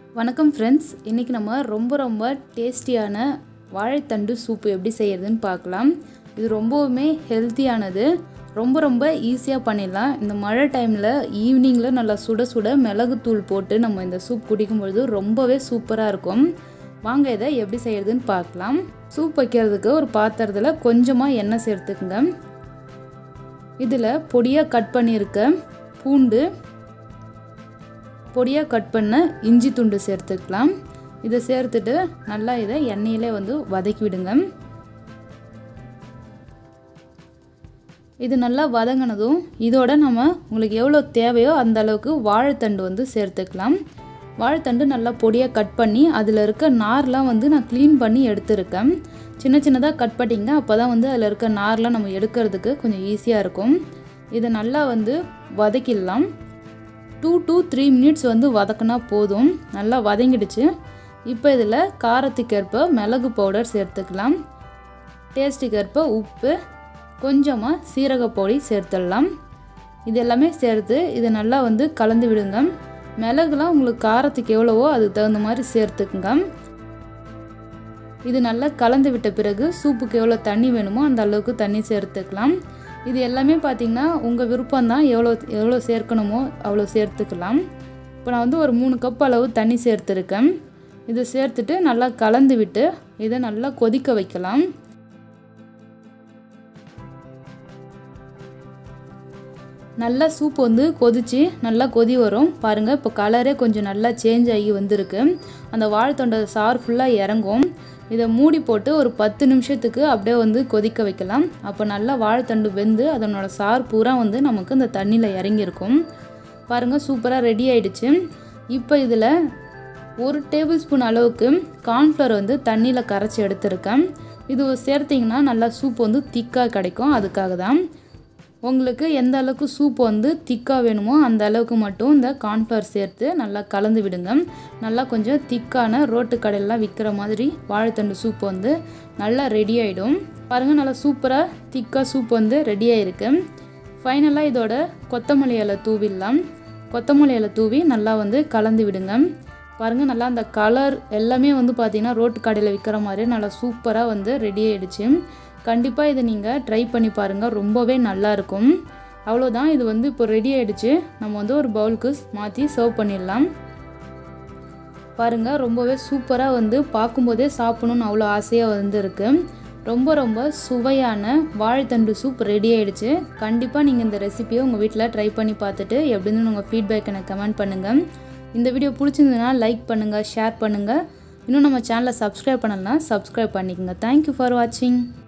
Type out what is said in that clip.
வணக்கம் ஃப்ரெண்ட்ஸ் இன்றைக்கி நம்ம ரொம்ப ரொம்ப டேஸ்டியான வாழைத்தண்டு சூப்பு எப்படி செய்யறதுன்னு பார்க்கலாம் இது ரொம்பவுமே ஹெல்த்தியானது ரொம்ப ரொம்ப ஈஸியாக பண்ணிடலாம் இந்த மழை டைமில் ஈவினிங்கில் நல்லா சுட சுட மிளகுத்தூள் போட்டு நம்ம இந்த சூப் குடிக்கும்பொழுது ரொம்பவே சூப்பராக இருக்கும் வாங்க இதை எப்படி செய்யறதுன்னு பார்க்கலாம் சூப் வைக்கிறதுக்கு ஒரு பாத்திரத்தில் கொஞ்சமாக எண்ணெய் சேர்த்துக்குங்க இதில் பொடியாக கட் பண்ணியிருக்க பூண்டு பொடியாக கட் பண்ண இஞ்சி துண்டு சேர்த்துக்கலாம் இதை சேர்த்துட்டு நல்லா இதை எண்ணெயிலே வந்து வதக்கி விடுங்க இது நல்லா வதங்கினதும் இதோட நம்ம உங்களுக்கு எவ்வளோ தேவையோ அந்த அளவுக்கு வாழைத்தண்டு வந்து சேர்த்துக்கலாம் வாழைத்தண்டு நல்லா பொடியாக கட் பண்ணி அதில் இருக்க நார்லாம் வந்து நான் க்ளீன் பண்ணி எடுத்துருக்கேன் சின்ன சின்னதாக கட் பண்ணிங்க அப்போ தான் வந்து அதில் இருக்க நார்லாம் நம்ம எடுக்கிறதுக்கு கொஞ்சம் ஈஸியாக இருக்கும் இதை நல்லா வந்து வதக்கிடலாம் டூ டூ த்ரீ மினிட்ஸ் வந்து வதக்கினா போதும் நல்லா வதங்கிடுச்சு இப்போ இதில் காரத்துக்கேற்ப மிளகு பவுடர் சேர்த்துக்கலாம் டேஸ்ட்டுக்கேற்ப உப்பு கொஞ்சமாக சீரக பொடி சேர்த்துடலாம் இது எல்லாமே சேர்த்து இதை நல்லா வந்து கலந்து விடுங்க மிளகுலாம் உங்களுக்கு காரத்துக்கு எவ்வளவோ அதுக்கு தகுந்த மாதிரி சேர்த்துக்குங்க இது நல்லா கலந்து விட்ட பிறகு சூப்புக்கு எவ்வளோ தண்ணி வேணுமோ அந்த அளவுக்கு தண்ணி சேர்த்துக்கலாம் இது எல்லாமே பார்த்திங்கன்னா உங்கள் விருப்பம் தான் எவ்வளோ எவ்வளோ சேர்க்கணுமோ அவ்வளோ சேர்த்துக்கலாம் இப்போ நான் வந்து ஒரு மூணு கப் அளவு தண்ணி சேர்த்துருக்கேன் இதை சேர்த்துட்டு நல்லா கலந்து விட்டு இதை நல்லா கொதிக்க வைக்கலாம் நல்லா சூப் வந்து கொதித்து நல்லா கொதி வரும் பாருங்கள் இப்போ கலரே கொஞ்சம் நல்லா சேஞ்ச் ஆகி வந்திருக்கு அந்த வாழைத்தொண்டை சாறு ஃபுல்லாக இறங்கும் இதை மூடி போட்டு ஒரு பத்து நிமிஷத்துக்கு அப்படியே வந்து கொதிக்க வைக்கலாம் அப்போ நல்லா வாழைத்தண்டு வெந்து அதனோட சாறு பூரா வந்து நமக்கு இந்த தண்ணியில் இறங்கியிருக்கும் பாருங்கள் சூப்பராக ரெடி ஆயிடுச்சு இப்போ இதில் ஒரு டேபிள் ஸ்பூன் அளவுக்கு கார்ன்ஃப்ளவர் வந்து தண்ணியில் கரைச்சி எடுத்திருக்கேன் இது சேர்த்திங்கன்னா நல்லா சூப் வந்து திக்காக கிடைக்கும் அதுக்காக தான் உங்களுக்கு எந்த அளவுக்கு சூப் வந்து திக்காக வேணுமோ அந்த அளவுக்கு மட்டும் இந்த கார்ன்ஃப்ளவர் சேர்த்து நல்லா கலந்து விடுங்க நல்லா கொஞ்சம் திக்கான ரோட்டு கடையிலலாம் விற்கிற மாதிரி வாழைத்தண்டு சூப் வந்து நல்லா ரெடி ஆகிடும் பாருங்கள் நல்லா சூப்பராக திக்காக சூப் வந்து ரெடி ஆகிருக்கு ஃபைனலாக இதோட கொத்தமல்லி இலை தூவிடலாம் கொத்தமல்லி இலை தூவி நல்லா வந்து கலந்து விடுங்க பாருங்கள் நல்லா அந்த கலர் எல்லாமே வந்து பார்த்திங்கன்னா ரோட்டு கடையில் விற்கிற மாதிரி நல்லா சூப்பராக வந்து ரெடி ஆகிடுச்சு கண்டிப்பாக இதை நீங்கள் ட்ரை பண்ணி பாருங்கள் ரொம்பவே நல்லாயிருக்கும் அவ்வளோதான் இது வந்து இப்போ ரெடி ஆகிடுச்சு நம்ம வந்து ஒரு பவுலுக்கு மாற்றி சர்வ் பண்ணிடலாம் பாருங்கள் ரொம்பவே சூப்பராக வந்து பார்க்கும்போதே சாப்பிடணுன்னு அவ்வளோ ஆசையாக வந்துருக்கு ரொம்ப ரொம்ப சுவையான வாழைத்தண்டு சூப் ரெடி ஆகிடுச்சு கண்டிப்பாக நீங்கள் இந்த ரெசிபியை உங்கள் வீட்டில் ட்ரை பண்ணி பார்த்துட்டு எப்படின்னு உங்கள் ஃபீட்பேக் எனக்கு கமெண்ட் பண்ணுங்கள் இந்த வீடியோ பிடிச்சிருந்ததுன்னா லைக் பண்ணுங்கள் ஷேர் பண்ணுங்கள் இன்னும் நம்ம சேனலை சப்ஸ்கிரைப் பண்ணலாம் சப்ஸ்கிரைப் பண்ணிக்கோங்க தேங்க்யூ ஃபார் வாட்சிங்